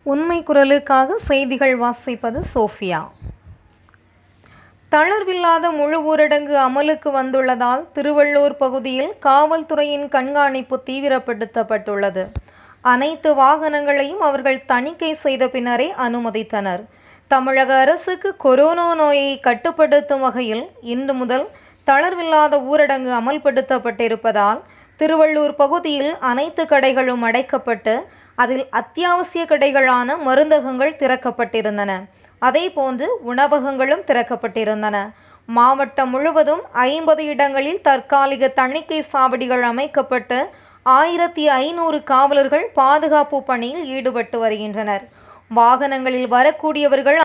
உண்மை குரலுக்காக செய்திகள் வாசிப்பது சோஃபியா தளர்வில்லாத முழு ஊரடங்கு அமலுக்கு வந்துள்ளதால் திருவள்ளூர் பகுதியில் காவல்துறையின் கண்காணிப்பு தீவிரப்படுத்தப்பட்டுள்ளது அனைத்து வாகனங்களையும் அவர்கள் தணிக்கை செய்த பின்னரே அனுமதித்தனர் தமிழக அரசுக்கு கொரோனா நோயை கட்டுப்படுத்தும் வகையில் இன்று முதல் தளர்வில்லாத ஊரடங்கு அமல்படுத்தப்பட்டிருப்பதால் திருவள்ளூர் பகுதியில் அனைத்து கடைகளும் அடைக்கப்பட்டு அதில் அத்தியாவசிய கடைகளான மருந்தகங்கள் திறக்கப்பட்டிருந்தன அதேபோன்று உணவகங்களும் திறக்கப்பட்டிருந்தன மாவட்டம் முழுவதும் ஐம்பது இடங்களில் தற்காலிக தணிக்கை சாவடிகள் அமைக்கப்பட்டு ஆயிரத்தி ஐநூறு காவலர்கள் பாதுகாப்பு பணியில் ஈடுபட்டு வருகின்றனர் வாகனங்களில் வரக்கூடியவர்கள்